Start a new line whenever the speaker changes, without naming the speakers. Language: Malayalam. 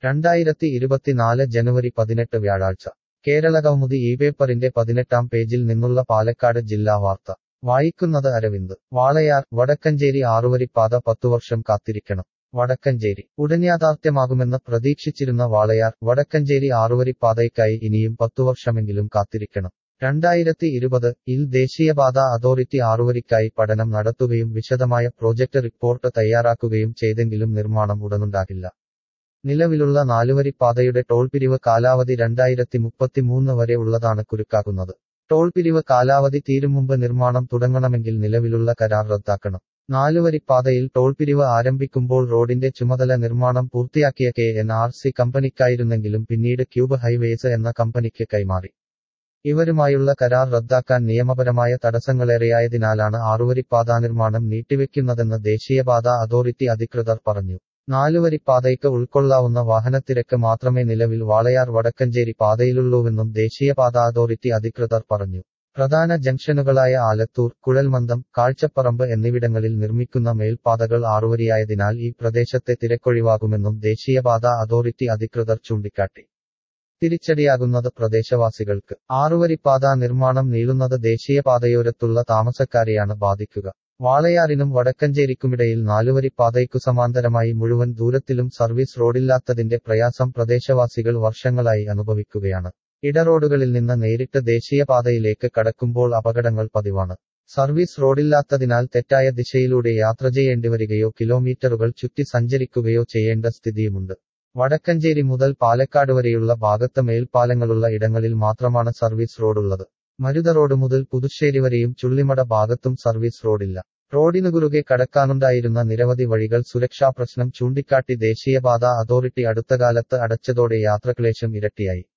രണ്ടായിരത്തി ഇരുപത്തിനാല് ജനുവരി പതിനെട്ട് വ്യാഴാഴ്ച കേരള കൗമുദി ഈ പേപ്പറിന്റെ പതിനെട്ടാം പേജിൽ നിന്നുള്ള പാലക്കാട് ജില്ലാ വാർത്ത വായിക്കുന്നത് അരവിന്ദ് വാളയാർ വടക്കഞ്ചേരി ആറുവരിപ്പാത പത്തുവർഷം കാത്തിരിക്കണം വടക്കഞ്ചേരി ഉടൻ യാഥാർത്ഥ്യമാകുമെന്ന് പ്രതീക്ഷിച്ചിരുന്ന വാളയാർ വടക്കഞ്ചേരി ആറുവരിപ്പാതയ്ക്കായി ഇനിയും പത്തുവർഷമെങ്കിലും കാത്തിരിക്കണം രണ്ടായിരത്തി ഇരുപത് ഇൽ ദേശീയപാത അതോറിറ്റി ആറുവരിക്കായി പഠനം നടത്തുകയും വിശദമായ പ്രോജക്ട് റിപ്പോർട്ട് തയ്യാറാക്കുകയും ചെയ്തെങ്കിലും നിർമ്മാണം ഉടനുണ്ടാകില്ല നിലവിലുള്ള നാലുവരിപ്പാതയുടെ ടോൾ പിരിവ് കാലാവധി രണ്ടായിരത്തി മുപ്പത്തിമൂന്ന് വരെ ഉള്ളതാണ് കുരുക്കാകുന്നത് ടോൾ പിരിവ് കാലാവധി തീരും മുമ്പ് നിർമ്മാണം തുടങ്ങണമെങ്കിൽ നിലവിലുള്ള കരാർ റദ്ദാക്കണം നാലുവരിപ്പാതയിൽ ടോൾ പിരിവ് ആരംഭിക്കുമ്പോൾ റോഡിന്റെ ചുമതല നിർമ്മാണം പൂർത്തിയാക്കിയ കെ എൻ ആർ സി കമ്പനിക്കായിരുന്നെങ്കിലും പിന്നീട് ക്യൂബ് ഹൈവേസ് എന്ന കമ്പനിക്ക് കൈമാറി ഇവരുമായുള്ള കരാർ റദ്ദാക്കാൻ നിയമപരമായ തടസ്സങ്ങളേറെയായതിനാലാണ് ആറുവരിപ്പാത നിർമ്മാണം നീട്ടിവെക്കുന്നതെന്ന് ദേശീയപാത അതോറിറ്റി അധികൃതർ പറഞ്ഞു നാലുവരിപ്പാതയ്ക്ക് ഉൾക്കൊള്ളാവുന്ന വാഹനത്തിരക്ക് മാത്രമേ നിലവിൽ വാളയാർ വടക്കഞ്ചേരി പാതയിലുള്ളൂവെന്നും ദേശീയപാത അതോറിറ്റി അധികൃതർ പറഞ്ഞു പ്രധാന ജംഗ്ഷനുകളായ ആലത്തൂർ കുഴൽമന്ദം കാഴ്ചപ്പറമ്പ് എന്നിവിടങ്ങളിൽ നിർമ്മിക്കുന്ന മേൽപ്പാതകൾ ആറുവരിയായതിനാൽ ഈ പ്രദേശത്തെ തിരക്കൊഴിവാകുമെന്നും ദേശീയപാത അതോറിറ്റി അധികൃതർ ചൂണ്ടിക്കാട്ടി തിരിച്ചടിയാകുന്നത് പ്രദേശവാസികൾക്ക് ആറുവരിപ്പാത നിർമ്മാണം നീളുന്നത് ദേശീയപാതയോരത്തുള്ള താമസക്കാരെയാണ് ബാധിക്കുക വാളയാറിനും വടക്കഞ്ചേരിക്കുമിടയിൽ നാലുവരിപ്പാതയ്ക്കു സമാന്തരമായി മുഴുവൻ ദൂരത്തിലും സർവീസ് റോഡില്ലാത്തതിന്റെ പ്രയാസം പ്രദേശവാസികൾ വർഷങ്ങളായി അനുഭവിക്കുകയാണ് ഇടറോഡുകളിൽ നിന്ന് നേരിട്ട് ദേശീയപാതയിലേക്ക് കടക്കുമ്പോൾ അപകടങ്ങൾ പതിവാണ് സർവീസ് റോഡില്ലാത്തതിനാൽ തെറ്റായ ദിശയിലൂടെ യാത്ര ചെയ്യേണ്ടിവരികയോ കിലോമീറ്ററുകൾ ചുറ്റി സഞ്ചരിക്കുകയോ ചെയ്യേണ്ട സ്ഥിതിയുമുണ്ട് വടക്കഞ്ചേരി മുതൽ പാലക്കാട് വരെയുള്ള ഭാഗത്ത് മേൽപ്പാലങ്ങളുള്ള ഇടങ്ങളിൽ മാത്രമാണ് സർവീസ് റോഡുള്ളത് മരുത റോഡ് മുതൽ പുതുശ്ശേരി വരെയും ചുള്ളിമട ഭാഗത്തും സർവീസ് റോഡില്ല റോഡിനു കുറുകെ കടക്കാനുണ്ടായിരുന്ന നിരവധി വഴികൾ സുരക്ഷാ പ്രശ്നം ചൂണ്ടിക്കാട്ടി ദേശീയപാത അതോറിറ്റി അടുത്തകാലത്ത് അടച്ചതോടെ യാത്രക്ലേശം ഇരട്ടിയായി